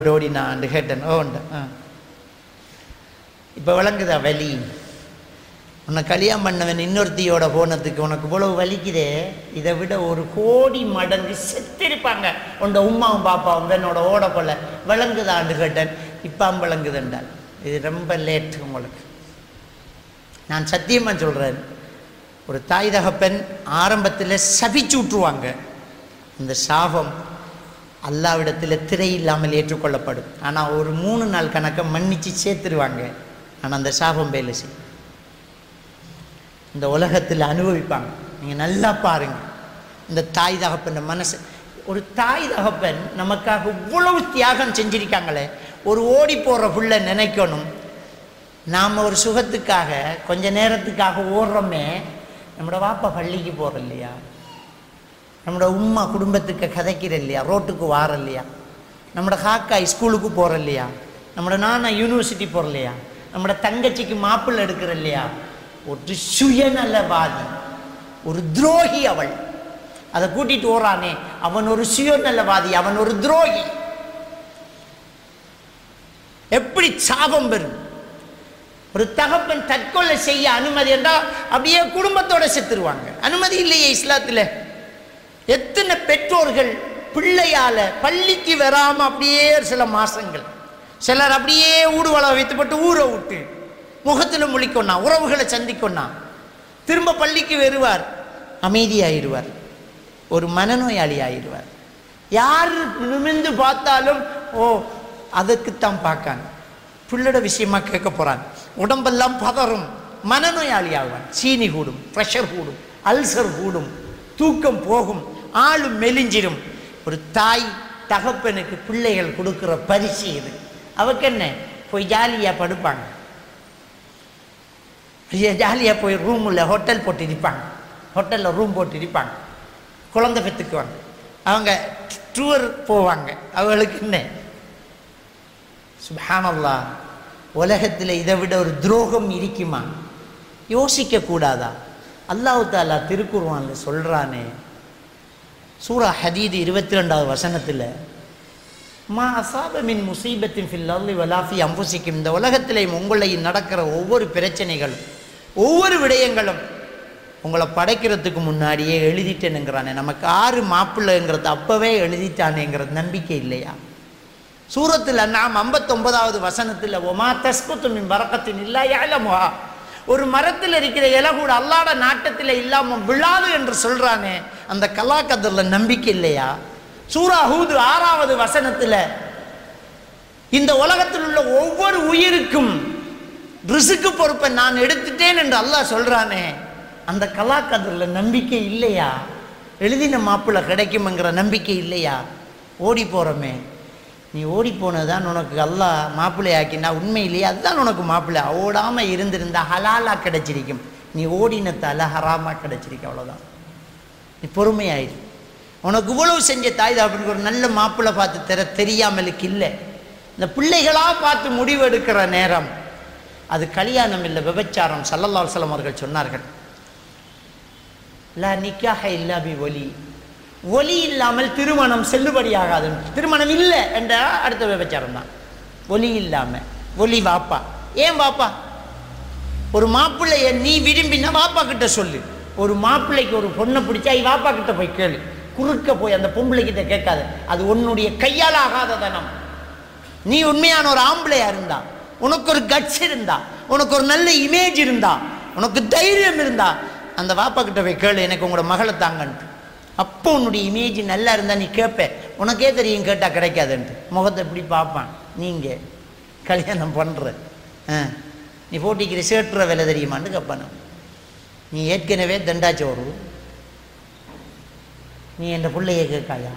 ஓடினான்னு கேட்டேன் ஓண்ட ஆ இப்போ விளங்குதா வலி உன்னை கல்யாணம் பண்ணவன் இன்னொருத்தியோட போனதுக்கு உனக்கு இவ்வளவு வலிக்குதே இதை விட ஒரு கோடி மடங்கு செத்திருப்பாங்க உண்ட உமாவும் பாப்பாவும் என்னோட ஓட போல விளங்குதான்னு கேட்டேன் இப்போ விளங்குதுண்டால் இது ரொம்ப லேட் உங்களுக்கு நான் சத்தியமாக சொல்கிறேன் ஒரு தாய் தகப்பன் ஆரம்பத்தில் சபிச்சு விட்ருவாங்க இந்த சாபம் அல்லாவிடத்தில் திரை இல்லாமல் ஏற்றுக்கொள்ளப்படும் ஆனால் ஒரு மூணு நாள் கணக்கை மன்னிச்சு சேர்த்துருவாங்க ஆனால் அந்த சாபம் வேலை செய்யும் இந்த உலகத்தில் அனுபவிப்பாங்க நீங்கள் நல்லா பாருங்க இந்த தாய் தகப்பன் மனசு ஒரு தாய் தகப்பன் நமக்காக இவ்வளவு தியாகம் செஞ்சிருக்காங்களே ஒரு ஓடி போகிற புள்ள நினைக்கணும் நாம் ஒரு சுகத்துக்காக கொஞ்ச நேரத்துக்காக ஓடுறோமே நம்மளோட வாப்பா பள்ளிக்கு போகிறோம் இல்லையா நம்மளோட உம்மா குடும்பத்துக்கு கதைக்கிற இல்லையா ரோட்டுக்கு வார இல்லையா நம்மளோட காக்காய் ஸ்கூலுக்கு போகிற இல்லையா நம்மளோட நானா யூனிவர்சிட்டி போகிற இல்லையா நம்மளோட தங்கச்சிக்கு மாப்பிள்ளை எடுக்கிற இல்லையா ஒரு சுயநலவாதி ஒரு துரோகி அவள் அதை கூட்டிட்டு ஓறானே அவன் ஒரு சுயநலவாதி அவன் ஒரு துரோகி எப்படி சாபம் பெறும் ஒரு தகப்பன் தற்கொலை செய்ய அனுமதி என்றால் அப்படியே குடும்பத்தோட செத்துருவாங்க அனுமதி இல்லையே இஸ்லாத்தில் எத்தனை பெற்றோர்கள் பிள்ளையால பள்ளிக்கு வராம அப்படியே சில மாசங்கள் சிலர் அப்படியே ஊடுவள வைத்துப்பட்டு ஊரை விட்டு முகத்தில் முழிக்கொண்ணா உறவுகளை சந்திக்கொண்ணா திரும்ப பள்ளிக்கு வருவார் அமைதியாயிருவார் ஒரு மனநோயாளி ஆயிடுவார் யார் நிமிர்ந்து பார்த்தாலும் ஓ அதுக்குத்தான் பார்க்காங்க பிள்ளோட விஷயமா கேட்க போறான் உடம்பெல்லாம் பதறும் மனநோயாளி ஆகுவான் சீனி கூடும் ப்ரெஷர் கூடும் அல்சர் கூடும் தூக்கம் போகும் ஆளும் மெலிஞ்சிடும் ஒரு தாய் தகப்பனுக்கு பிள்ளைகள் கொடுக்குற பரிசு இது அவக்கு என்ன போய் ஜாலியாக படுப்பாங்க ஜாலியாக போய் ரூமில் ஹோட்டல் போட்டு இருப்பாங்க ஹோட்டலில் ரூம் போட்டு இருப்பாங்க குழந்தை பெற்றுக்குவாங்க அவங்க டூர் போவாங்க அவங்களுக்கு என்ன சுபானல்லா உலகத்தில் இதை விட ஒரு துரோகம் இருக்குமா யோசிக்க கூடாதா அல்லாஹு தாலா திருக்குர்வான்ல சொல்றானே சூரா ஹதீது இருபத்தி ரெண்டாவது வசனத்தில் மா அசாப மின் முசீபத்தின் ஃபில் அர்லி வலாஃபி அம்புசிக்கும் இந்த உலகத்திலேயும் உங்களையும் நடக்கிற ஒவ்வொரு பிரச்சனைகளும் ஒவ்வொரு விடயங்களும் உங்களை படைக்கிறதுக்கு முன்னாடியே எழுதிட்டேனுங்கிறானே நமக்கு ஆறு மாப்பிள்ளைங்கிறது அப்பவே எழுதிட்டானேங்கிறது நம்பிக்கை இல்லையா சூரத்தில் நாம் ஐம்பத்தொன்பதாவது வசனத்தில் ஒமா தஸ்குத்து மின் வரக்கத்தின் இல்லா ஏலமுகா ஒரு மரத்தில் இருக்கிற இலை கூட அல்லாட நாட்டத்தில் இல்லாமல் விழாது என்று சொல்றானே அந்த கலாக்கதில் நம்பிக்கை இல்லையா சூரா ஹூது ஆறாவது வசனத்தில் இந்த உலகத்தில் உள்ள ஒவ்வொரு உயிருக்கும் ரிசுக்கு பொறுப்பை நான் எடுத்துட்டேன் என்று அல்லாஹ் சொல்றானே அந்த கலாக்கதில் நம்பிக்கை இல்லையா எழுதின மாப்பிள்ளை கிடைக்குமெங்கிற நம்பிக்கை இல்லையா ஓடி போகிறோமே நீ ஓடி போனதான் உனக்கு அல்லாஹ் மாப்பிள்ளை ஆக்கினா உண்மையிலேயே அதுதான் உனக்கு மாப்பிள்ளை ஓடாமல் இருந்திருந்தா ஹலாலா கிடைச்சிருக்கும் நீ ஓடினத்தால ஹராமா கிடைச்சிருக்கு அவ்வளோதான் நீ பொறுமையாயிரு உனக்கு இவ்வளவு செஞ்ச தாய் தகப்பனுக்கு ஒரு நல்ல மாப்பிள்ளை பார்த்து தர தெரியாமலுக்கு இல்லை இந்த பிள்ளைகளாக பார்த்து முடிவு எடுக்கிற நேரம் அது கல்யாணம் இல்லை விபச்சாரம் சல்லல்லா அலுவலம் அவர்கள் சொன்னார்கள் லா நிக்காஹ இல்லா பி ஒலி ஒலி இல்லாமல் திருமணம் செல்லுபடியாகாது திருமணம் இல்லை என்ற அடுத்த விபச்சாரம் தான் ஒலி இல்லாமல் ஒலி வாப்பா ஏன் வாப்பா ஒரு மாப்பிள்ளைய நீ விரும்பினா வாப்பா கிட்ட சொல்லு ஒரு மாப்பிள்ளைக்கு ஒரு பொண்ணை பிடிச்சா ஐ வாப்பா கிட்ட போய் கேளு குறுக்க போய் அந்த பொம்பளை கிட்ட கேட்காத அது உன்னுடைய கையால் ஆகாத தனம் நீ உண்மையான ஒரு ஆம்பளையா இருந்தா உனக்கு ஒரு கட்ஸ் இருந்தா உனக்கு ஒரு நல்ல இமேஜ் இருந்தா உனக்கு தைரியம் இருந்தா அந்த வாப்பா கிட்ட போய் கேளு எனக்கு உங்களோட மகளை தாங்கன்ட்டு அப்போ உன்னுடைய இமேஜ் நல்லா இருந்தா நீ கேட்ப உனக்கே தெரியும் கேட்டால் கிடைக்காதுன்ட்டு முகத்தை எப்படி பார்ப்பான் நீங்கள் கல்யாணம் பண்ணுற ஆ நீ போட்டிக்கிற சேட்டுற விலை தெரியுமான்னு கேட்பான் நீ ஏற்கனவே தண்டாச்சோறு நீ என் பிள்ளைய கேட்காயா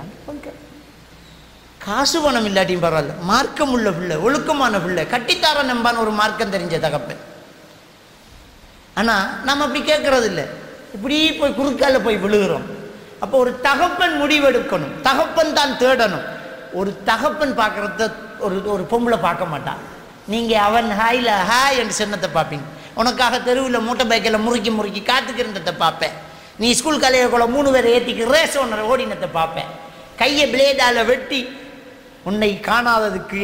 காசு பணம் இல்லாட்டியும் பரவாயில்ல மார்க்கம் உள்ள பிள்ளை ஒழுக்கமான பிள்ளை கட்டித்தார நம்பான ஒரு மார்க்கம் தெரிஞ்ச தகப்பன் ஆனால் நம்ம அப்படி கேட்கறது இல்லை இப்படி போய் குறுக்கால போய் விழுகிறோம் அப்போ ஒரு தகப்பன் முடிவெடுக்கணும் தகப்பன் தான் தேடணும் ஒரு தகப்பன் பார்க்குறத ஒரு ஒரு பொம்பளை பார்க்க மாட்டான் நீங்கள் அவன் ஹாயில் ஹாய் என்று சின்னத்தை பார்ப்பீங்க உனக்காக தெருவில் மூட்டை பைக்கில் முறுக்கி முறுக்கி காத்துக்கிறத பார்ப்பேன் நீ ஸ்கூல் கலையை கூட மூணு பேரை ஏற்றிக்கு ரேஸ் ஒன்றரை ஓடினத்தை பார்ப்பேன் கையை பிளேடால் வெட்டி உன்னை காணாததுக்கு